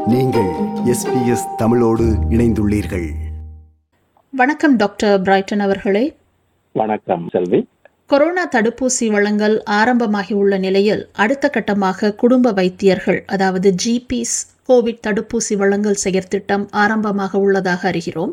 நீங்கள் எஸ்பிஎஸ் தமிழோடு இணைந்துள்ளீர்கள் வணக்கம் டாக்டர் பிரைட்டன் அவர்களே வணக்கம் செல்வி கொரோனா தடுப்பூசி வழங்கல் ஆரம்பமாகி உள்ள நிலையில் அடுத்த கட்டமாக குடும்ப வைத்தியர்கள் அதாவது ஜிபிஸ் கோவிட் தடுப்பூசி வழங்கல் செயற்திட்டம் ஆரம்பமாக உள்ளதாக அறிகிறோம்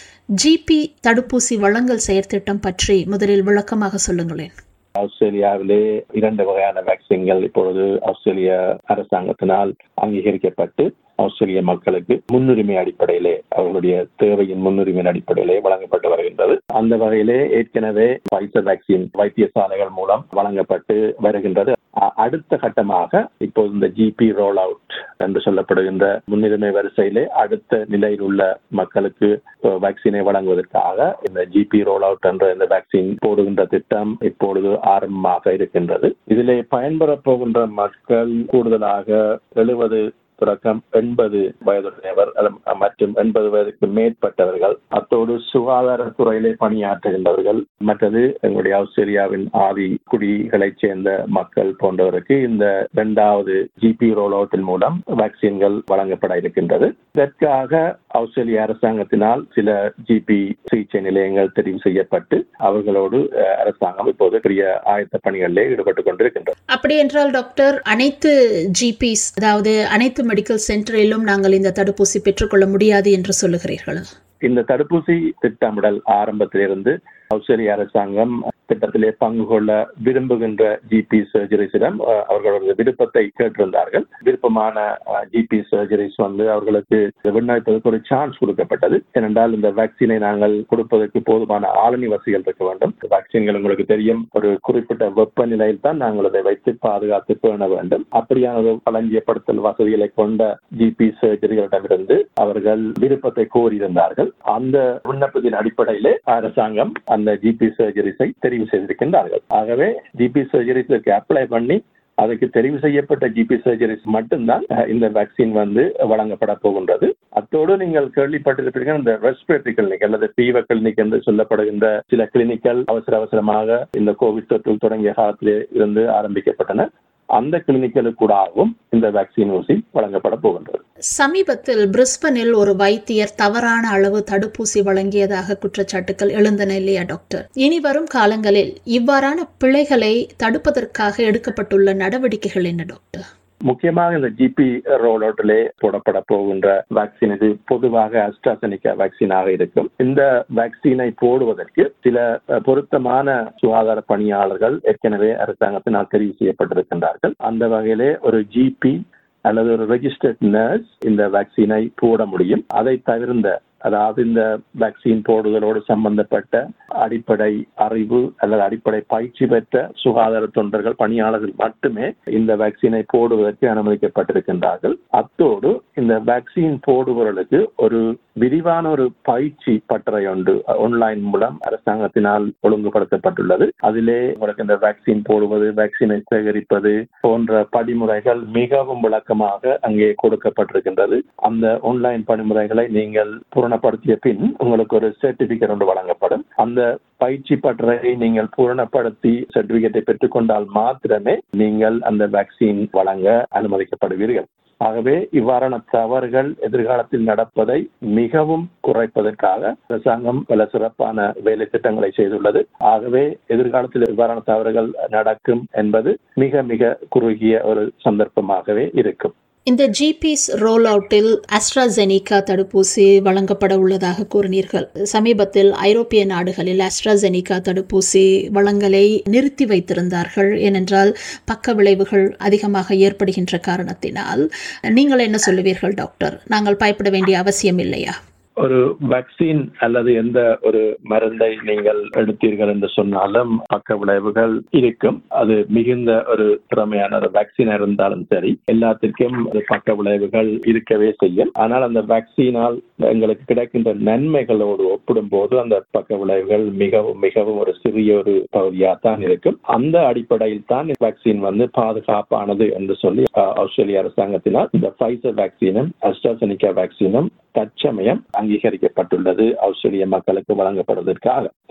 ஜிபி தடுப்பூசி வழங்கல் செயற்திட்டம் பற்றி முதலில் விளக்கமாக சொல்லுங்களேன் ஆஸ்திரேலியாவிலே இரண்டு வகையான வேக்சின்கள் இப்பொழுது ஆஸ்திரேலிய அரசாங்கத்தினால் அங்கீகரிக்கப்பட்டு ஆஸ்திரேலிய மக்களுக்கு முன்னுரிமை அடிப்படையிலே அவர்களுடைய தேவையின் முன்னுரிமையின் அடிப்படையிலே வழங்கப்பட்டு வருகின்றது அந்த வகையிலே ஏற்கனவே பைசர் வேக்சின் வைத்தியசாலைகள் மூலம் வழங்கப்பட்டு வருகின்றது அ- அடுத்த கட்டமாக இப்போது இந்த ஜிபி ரோல் அவுட் என்று சொல்லப்படுகின்ற முன்னுரிமை வரிசையிலே அடுத்த நிலையில் உள்ள மக்களுக்கு அஹ், வேக்சினை வழங்குவதற்காக இந்த ஜிபி ரோல் அவுட் என்ற இந்த வேக்சின் போடுகின்ற திட்டம் இப்பொழுது ஆரம்பமாக இருக்கின்றது இதிலே பயன்பெறப் போகின்ற மக்கள் கூடுதலாக எழுபது தொடக்கம் எண்பது வயதுடையவர் அல்ல- மற்றும் எண்பது வயதுக்கு மேற்பட்டவர்கள் அத்தோடு சுகாதாரத்துறையிலே பணியாற்றுகின்றவர்கள் மற்றது எங்களுடைய ஆஸ்திரேலியாவின் ஆதி குடிகளைச் சேர்ந்த மக்கள் போன்றவருக்கு இந்த இரண்டாவது ஜிபி ரோல் அவுட்டின் மூலம் வேக்சின்கள் வழங்கப்பட இருக்கின்றது இதற்காக ஆஸ்திரேலிய அரசாங்கத்தினால் சில ஜிபி சிகிச்சை நிலையங்கள் தெரிவு செய்யப்பட்டு அவர்களோடு அஹ், அரசாங்கம் இப்போது பெரிய ஆயத்த பணிகளிலே ஈடுபட்டுக் கொண்டிருக்கின்றது அப்படி என்றால் டாக்டர் அனைத்து ஜிபிஸ் அதாவது அனைத்து மெடிக்கல் சென்டரிலும் நாங்கள் இந்த தடுப்பூசி பெற்றுக்கொள்ள முடியாது என்று சொல்லுகிறீர்கள் இந்த தடுப்பூசி திட்டமிடல் ஆரம்பத்திலிருந்து ஆஸ்திரேலிய அரசாங்கம் திட்டத்திலே பங்கு கொள்ள விரும்புகின்ற ஜிபி சர்ஜரிஸிடம் அஹ், அவர்களோட விருப்பத்தை கேட்டிருந்தார்கள் விருப்பமான ஜிபி சர்ஜரிஸ் வந்து அவர்களுக்கு விண்ணப்பிப்பதற்கு ஒரு சான்ஸ் கொடுக்கப்பட்டது ஏனென்றால் இந்த வேக்சினை நாங்கள் கொடுப்பதற்கு போதுமான ஆளணி வசதிகள் இருக்க வேண்டும் வேக்சின்கள் உங்களுக்கு தெரியும் ஒரு குறிப்பிட்ட வெப்பநிலையில் தான் நாங்கள் அதை வைத்து பாதுகாத்து பேண வேண்டும் அப்படியான ஒரு களஞ்சியப்படுத்தல் வசதிகளை கொண்ட ஜிபி சர்ஜரிகளிடமிருந்து அவர்கள் விருப்பத்தை கோரியிருந்தார்கள் அந்த விண்ணப்பத்தின் அடிப்படையிலே அரசாங்கம் அந்த ஜிபி சர்ஜரிஸை தெரிவு செய்திருக்கின்றார்கள் ஆகவே ஜிபி சர்ஜரிஸுக்கு அப்ளை பண்ணி அதுக்கு தெரிவு செய்யப்பட்ட ஜிபி சர்ஜரிஸ் மட்டும்தான் அஹ், இந்த வேக்சின் வந்து வழங்கப்பட போகின்றது அத்தோடு நீங்கள் கேள்விப்பட்டிருப்பீர்கள் இந்த ரெஸ்பிரேட்டரி கிளினிக் அல்லது பீவ கிளினிக் என்று சொல்லப்படுகின்ற சில கிளினிக்கல் அவசர அவசரமாக இந்த கோவிட் தொற்று தொடங்கிய காலத்திலே இருந்து ஆரம்பிக்கப்பட்டன அந்த கிளினிக்கலுக்கூடாகவும் இந்த வேக்சின் ஊசி வழங்கப்பட போகின்றது சமீபத்தில் பிரிஸ்பனில் ஒரு வைத்தியர் தவறான அளவு தடுப்பூசி வழங்கியதாக குற்றச்சாட்டுகள் எழுந்தன இல்லையா டாக்டர் இனி வரும் காலங்களில் இவ்வாறான பிழைகளை தடுப்பதற்காக எடுக்கப்பட்டுள்ள நடவடிக்கைகள் என்ன டாக்டர் முக்கியமாக இந்த ஜிபி ரோல் அவுட்டிலே போடப்பட போகின்ற வேக்சின் இது பொதுவாக அஸ்ட்ராசெனிகா வேக்சினாக இருக்கும் இந்த வேக்சினை போடுவதற்கு சில அஹ், பொருத்தமான சுகாதார பணியாளர்கள் ஏற்கனவே அரசாங்கத்தினால் தெரிவு செய்யப்பட்டிருக்கின்றார்கள் அந்த வகையிலே ஒரு ஜிபி அல்லது ஒரு ரெஜிஸ்டர்ட் நர்ஸ் இந்த வேக்சினை போட முடியும் அதை தவிர்ந்த அதாவது இந்த வேக்சின் போடுதலோடு சம்பந்தப்பட்ட அடிப்படை அறிவு அல்லது அடிப்படை பயிற்சி பெற்ற சுகாதார தொண்டர்கள் பணியாளர்கள் மட்டுமே இந்த வேக்சினை போடுவதற்கு அனுமதிக்கப்பட்டிருக்கின்றார்கள் அத்தோடு இந்த வேக்சின் போடுபவர்களுக்கு ஒரு விரிவான ஒரு பயிற்சி பட்டறை ஒன்று ஆன்லைன் மூலம் அரசாங்கத்தினால் ஒழுங்குபடுத்தப்பட்டுள்ளது அதிலே உங்களுக்கு இந்த வேக்சின் போடுவது வேக்சினை சேகரிப்பது போன்ற படிமுறைகள் மிகவும் விளக்கமாக அங்கே கொடுக்கப்பட்டிருக்கின்றது அந்த ஆன்லைன் படிமுறைகளை நீங்கள் பூரணப்படுத்திய பின் உங்களுக்கு ஒரு சர்டிபிகேட் ஒன்று வழங்கப்படும் அந்த பயிற்சி பட்டறையை நீங்கள் பூரணப்படுத்தி சர்டிபிகேட்டை பெற்றுக்கொண்டால் மாத்திரமே நீங்கள் அந்த வேக்சின் வழங்க அனுமதிக்கப்படுவீர்கள் ஆகவே இவ்வாறான தவறுகள் எதிர்காலத்தில் நடப்பதை மிகவும் குறைப்பதற்காக அரசாங்கம் பல சிறப்பான வேலை திட்டங்களை செய்துள்ளது ஆகவே எதிர்காலத்தில் இவ்வாறான தவறுகள் நடக்கும் என்பது மிக மிக குறுகிய ஒரு சந்தர்ப்பமாகவே இருக்கும் இந்த ஜிபிஸ் ரோல் அவுட்டில் அஸ்ட்ராசெனிகா தடுப்பூசி வழங்கப்பட உள்ளதாக கூறினீர்கள் சமீபத்தில் ஐரோப்பிய நாடுகளில் அஸ்ட்ராசெனிகா தடுப்பூசி வழங்கலை நிறுத்தி வைத்திருந்தார்கள் ஏனென்றால் பக்க விளைவுகள் அதிகமாக ஏற்படுகின்ற காரணத்தினால் நீங்கள் என்ன சொல்லுவீர்கள் டாக்டர் நாங்கள் பயப்பட வேண்டிய அவசியம் இல்லையா ஒரு வேக்சின் அல்லது எந்த ஒரு மருந்தை நீங்கள் எடுத்தீர்கள் என்று சொன்னாலும் பக்க விளைவுகள் இருக்கும் அது மிகுந்த ஒரு திறமையான ஒரு வேக்சின் இருந்தாலும் சரி எல்லாத்திற்கும் அது பக்க விளைவுகள் இருக்கவே செய்யும் ஆனால் அந்த வேக்சினால் எங்களுக்கு கிடைக்கின்ற நன்மைகளோடு ஒப்பிடும்போது அந்த பக்க விளைவுகள் மிகவும் மிகவும் ஒரு சிறிய ஒரு பகுதியாக தான் இருக்கும் அந்த அடிப்படையில் தான் வேக்சின் வந்து பாதுகாப்பானது என்று சொல்லி அஹ், ஆஸ்திரேலிய அரசாங்கத்தினால் இந்த ஃபைசர் வேக்சினும் அஸ்ட்ராசெனிகா வேக்சினும் தற்சமயம் அங்கீகரிக்கப்பட்டுள்ளது ஆஸ்திரேலிய மக்களுக்கு வழங்கப்படுவதற்காக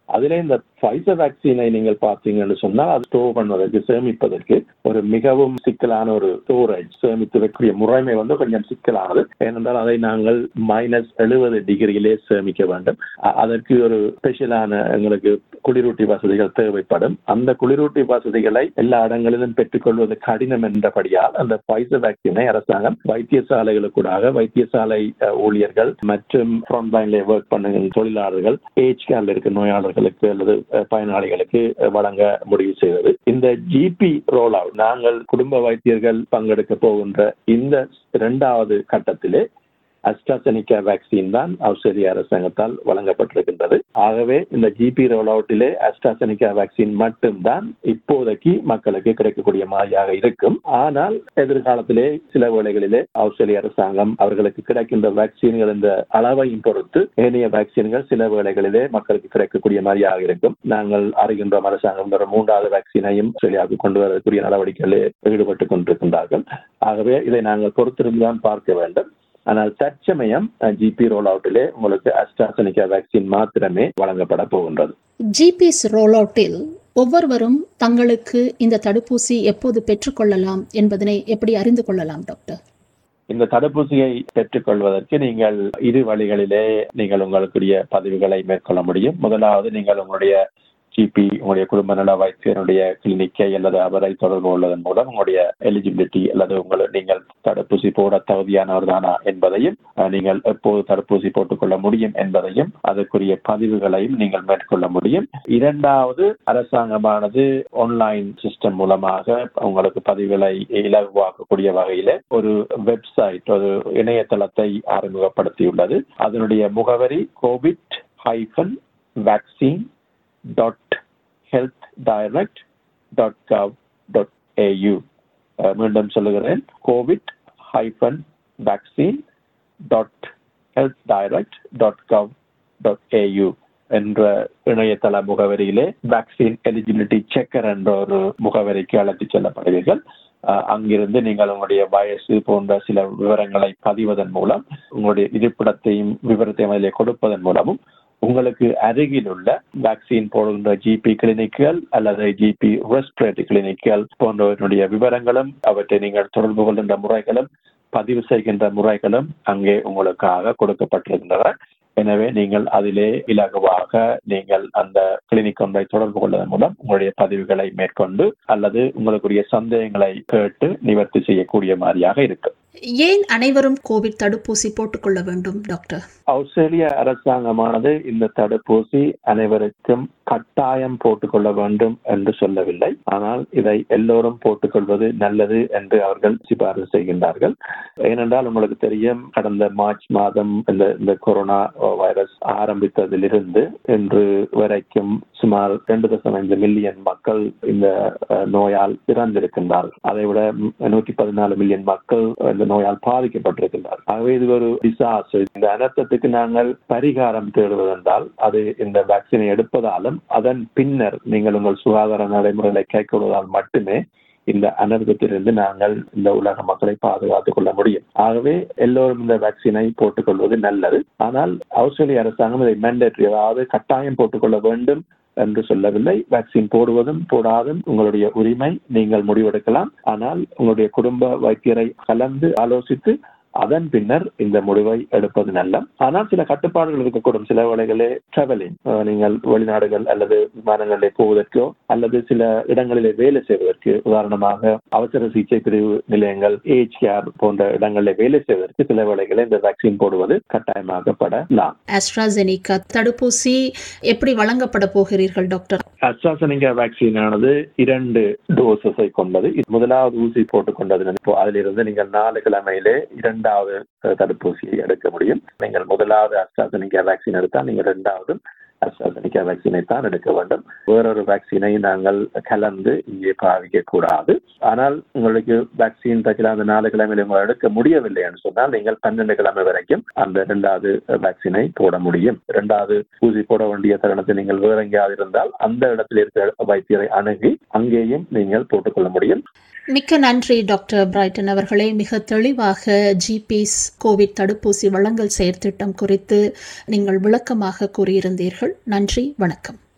அதிலே இந்த ஃபைசர் வேக்சினை நீங்கள் பார்த்தீங்கன்னு சொன்னால் அது ஸ்டோர் பண்ணுவதற்கு சேமிப்பதற்கு ஒரு மிகவும் சிக்கலான ஒரு ஸ்டோரேஜ் சேமித்து வைக்கக்கூடிய முறைமை வந்து கொஞ்சம் சிக்கலானது ஏனென்றால் அதை நாங்கள் மைனஸ் எழுபது டிகிரியிலே சேமிக்க வேண்டும் அ- அதற்கு ஒரு ஸ்பெஷலான எங்களுக்கு குளிரூட்டி வசதிகள் தேவைப்படும் அந்த குளிரூட்டி வசதிகளை எல்லா இடங்களிலும் பெற்றுக்கொள்வது கடினம் என்றபடியால் அந்த ஃபைசர் வேக்சினை அரசாங்கம் வைத்தியசாலைகளுக்கூடாக வைத்தியசாலை அஹ், ஊழியர்கள் மற்றும் ஃப்ரண்ட் லைன்ல ஒர்க் பண்ணுகிற தொழிலாளர்கள் ஏஜ் கேர்ல இருக்க நோயாளர்களுக்கு அல்லது அஹ், பயனாளிகளுக்கு அஹ், வழங்க முடிவு செய்தது இந்த ஜிபி ரோல் அவுட் நாங்கள் குடும்ப வைத்தியர்கள் பங்கெடுக்க போகின்ற இந்த இரண்டாவது கட்டத்திலே அஸ்ட்ராசெனிகா வேக்சின் தான் ஆஸ்திரேலிய அரசாங்கத்தால் வழங்கப்பட்டிருக்கின்றது ஆகவே இந்த ஜிபி ரோல் அவுட்டிலே அஸ்ட்ராசெனிகா வேக்சின் மட்டும்தான் இப்போதைக்கு மக்களுக்கு கிடைக்கக்கூடிய மாதிரியாக இருக்கும் ஆனால் எதிர்காலத்திலே சில வேளைகளிலே ஆஸ்திரேலிய அரசாங்கம் அவர்களுக்கு கிடைக்கின்ற வேக்சின்கள் இந்த அளவையும் பொறுத்து ஏனைய வேக்சின்கள் சில வேளைகளிலே மக்களுக்கு கிடைக்கக்கூடிய மாதிரியாக இருக்கும் நாங்கள் அறிகின்றோம் அரசாங்கம் ஒரு மூன்றாவது வேக்சினையும் ஆஸ்திரேலியாவுக்கு கொண்டு வரக்கூடிய நடவடிக்கைகளில் ஈடுபட்டுக் கொண்டிருக்கின்றார்கள் ஆகவே இதை நாங்கள் பொறுத்திருந்துதான் பார்க்க வேண்டும் ஆனால் தற்சமயம் ஜிபி ரோல் அவுட்டிலே உங்களுக்கு அஸ்ட்ராசெனிகா வேக்சின் மாத்திரமே வழங்கப்பட போகின்றது ஜிபிஎஸ் ரோலவுட்டில் ஒவ்வொருவரும் தங்களுக்கு இந்த தடுப்பூசி எப்போது பெற்றுக்கொள்ளலாம் என்பதனை எப்படி அறிந்து கொள்ளலாம் டாக்டர் இந்த தடுப்பூசியை பெற்றுக்கொள்வதற்கு நீங்கள் இரு வழிகளிலே நீங்கள் உங்களுடைய பதிவுகளை மேற்கொள்ள முடியும் முதலாவது நீங்கள் உங்களுடைய ஜிபி உங்களுடைய குடும்ப நல வைத்தியருடைய கிளினிக்கை அல்லது அவரை தொடர்பு கொள்வதன் மூலம் உங்களுடைய எலிஜிபிலிட்டி அல்லது உங்களை நீங்கள் தடுப்பூசி போட தகுதியானவர் தானா என்பதையும் அஹ், நீங்கள் எப்போது தடுப்பூசி போட்டுக்கொள்ள முடியும் என்பதையும் அதற்குரிய பதிவுகளையும் நீங்கள் மேற்கொள்ள முடியும் இரண்டாவது அரசாங்கமானது ஆன்லைன் சிஸ்டம் மூலமாக உங்களுக்கு பதிவுகளை இலகுவாக்கக்கூடிய வகையில ஒரு வெப்சைட் ஒரு இணையதளத்தை அறிமுகப்படுத்தியுள்ளது அதனுடைய முகவரி COVID hyphen vaccine dot health direct dot gov dot AU மீண்டும் சொல்லுகிறேன் COVID hyphen vaccine dot health direct dot gov dot AU என்ற இணையதள முகவரியிலே வேக்சின் எலிஜிபிலிட்டி செக்கர் என்ற ஒரு முகவரிக்கு அழைத்துச் செல்லப்படுவீர்கள் அஹ் அங்கிருந்து நீங்கள் உங்களுடைய வயசு போன்ற சில விவரங்களை பதிவதன் மூலம் உங்களுடைய இருப்பிடத்தையும் விவரத்தையும் அதிலே கொடுப்பதன் மூலமும் உங்களுக்கு அருகில் உள்ள வேக்சின் போடுகின்ற ஜிபி கிளினிக்குகள் அல்லது ஜிபி ரெஸ்பிரேட்டரி கிளினிக்குகள் போன்றவற்றுடைய விவரங்களும் அவற்றை நீங்கள் தொடர்பு கொள்கின்ற முறைகளும் பதிவு செய்கின்ற முறைகளும் அங்கே உங்களுக்காக கொடுக்கப்பட்டிருக்கின்றன எனவே நீங்கள் அதிலே இலகுவாக நீங்கள் அந்த கிளினிக் ஒன்றை தொடர்பு கொள்வதன் மூலம் உங்களுடைய பதிவுகளை மேற்கொண்டு அல்லது உங்களுக்குரிய சந்தேகங்களை கேட்டு நிவர்த்தி செய்யக்கூடிய மாதிரியாக இருக்கும் ஏன் அனைவரும் கோவிட் தடுப்பூசி போட்டுக்கொள்ள வேண்டும் டாக்டர் ஆஸ்திரேலிய அரசாங்கமானது இந்த தடுப்பூசி அனைவருக்கும் கட்டாயம் போட்டுக்கொள்ள வேண்டும் என்று சொல்லவில்லை ஆனால் இதை எல்லோரும் போட்டுக்கொள்வது நல்லது என்று அவர்கள் சிபாரிசு செய்கின்றார்கள் ஏனென்றால் உங்களுக்கு தெரியும் கடந்த மார்ச் மாதம் இந்த இந்த கொரோனா வைரஸ் ஆரம்பித்ததிலிருந்து இன்று வரைக்கும் சுமார் ரெண்டு தசம் ஐந்து மில்லியன் மக்கள் இந்த அஹ், நோயால் இறந்திருக்கின்றார்கள் அதை விட நூற்றி பதினாலு மில்லியன் மக்கள் இந்த நோயால் பாதிக்கப்பட்டிருக்கின்றார்கள் ஆகவே இது ஒரு டிசாஸ்டர் இந்த அனர்த்தத்துக்கு நாங்கள் பரிகாரம் தேடுவதென்றால் அது இந்த வேக்சினை எடுப்பதாலும் அதன் பின்னர் நீங்கள் உங்கள் சுகாதார நடைமுறைகளை கைக்கொள்வதால் மட்டுமே இந்த அனர்த்தத்திலிருந்து நாங்கள் இந்த உலக மக்களை பாதுகாத்துக் கொள்ள முடியும் ஆகவே எல்லோரும் இந்த வேக்சினை போட்டுக்கொள்வது நல்லது ஆனால் ஆஸ்திரேலிய அரசாங்கம் இதை மேண்டேட்டரி அதாவது கட்டாயம் போட்டுக்கொள்ள வேண்டும் என்று சொல்லவில்லை வேக்சின் போடுவதும் போடாதும் உங்களுடைய உரிமை நீங்கள் முடிவெடுக்கலாம் ஆனால் உங்களுடைய குடும்ப வைத்தியரை கலந்து ஆலோசித்து அதன் பின்னர் இந்த முடிவை எடுப்பது நல்ல ஆனால் சில கட்டுப்பாடுகள் இருக்கக்கூடும் சில வேளைகளே டிராவலிங் நீங்கள் வெளிநாடுகள் அல்லது விமானங்களிலே போவதற்கோ அல்லது சில இடங்களிலே வேலை செய்வதற்கு உதாரணமாக அவசர சிகிச்சை பிரிவு நிலையங்கள் ஏஜ் கேர் போன்ற இடங்களிலே வேலை செய்வதற்கு சில வேளைகளில் இந்த வேக்சின் போடுவது கட்டாயமாக்கப்படலாம் ஆஸ்ட்ராசெனிகா தடுப்பூசி எப்படி வழங்கப்பட போகிறீர்கள் டாக்டர் அஸ்ட்ராசெனிகா வேக்சின் ஆனது இரண்டு டோசஸை கொண்டது இது முதலாவது ஊசி போட்டுக் கொண்டது இப்போ அதிலிருந்து நீங்கள் நாலு கிழமையிலே இரண்டாவது அஹ், தடுப்பூசியை எடுக்க முடியும் நீங்கள் முதலாவது அஸ்ட்ராசெனிகா வேக்சின் எடுத்தால் நீங்கள் இரண்டாவது அஸ்ட்ராசெனிகா வேக்சினை தான் எடுக்க வேண்டும் வேறொரு வேக்சினை நாங்கள் கலந்து இங்கே பாவிக்க கூடாது ஆனால் உங்களுக்கு வேக்சின் தைக்கல அந்த நாலு கிழமையில உங்களை எடுக்க முடியவில்லை என்று சொன்னால் நீங்கள் பன்னெண்டு கிழமை வரைக்கும் அந்த இரண்டாவது வேக்சினை போட முடியும் இரண்டாவது ஊசி போட வேண்டிய தருணத்தை நீங்கள் வேற எங்கேயாவது இருந்தால் அந்த இடத்தில் இருக்கிற வைத்தியரை அணுகி அங்கேயும் நீங்கள் போட்டுக்கொள்ள முடியும் மிக்க நன்றி டாக்டர் பிரைட்டன் அவர்களே மிக தெளிவாக ஜிபிஸ் கோவிட் தடுப்பூசி வழங்கல் செயற்திட்டம் குறித்து நீங்கள் விளக்கமாக கூறியிருந்தீர்கள் நன்றி வணக்கம்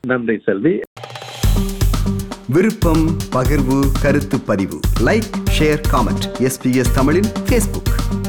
நன்றி செல்வி விருப்பம் பகிர்வு கருத்து பதிவு லைக் ஷேர் காமெண்ட் எஸ்பிஎஸ் தமிழின் ஃபேஸ்புக்